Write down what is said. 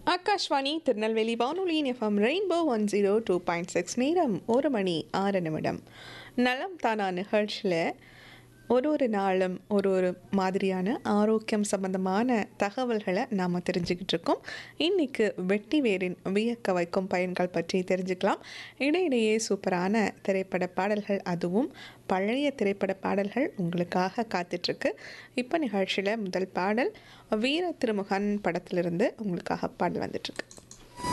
ஆகாஷ்வாணி திருநெல்வேலி வானொலியின் FM rainbow one zero two point six நேரம் ஒரு மணி ஆறு நிமிடம் நலம் தானா நிகழ்ச்சியில் ஒரு ஒரு நாளும் ஒரு ஒரு மாதிரியான ஆரோக்கியம் சம்பந்தமான தகவல்களை நாம் தெரிஞ்சுக்கிட்டு இருக்கோம் இன்றைக்கு வெட்டி வேரின் வியக்க வைக்கும் பயன்கள் பற்றி தெரிஞ்சுக்கலாம் இடையிடையே சூப்பரான திரைப்பட பாடல்கள் அதுவும் பழைய திரைப்பட பாடல்கள் உங்களுக்காக காத்துட்ருக்கு இப்போ நிகழ்ச்சியில் முதல் பாடல் வீர திருமுகன் படத்திலிருந்து உங்களுக்காக பாடல் வந்துட்டுருக்கு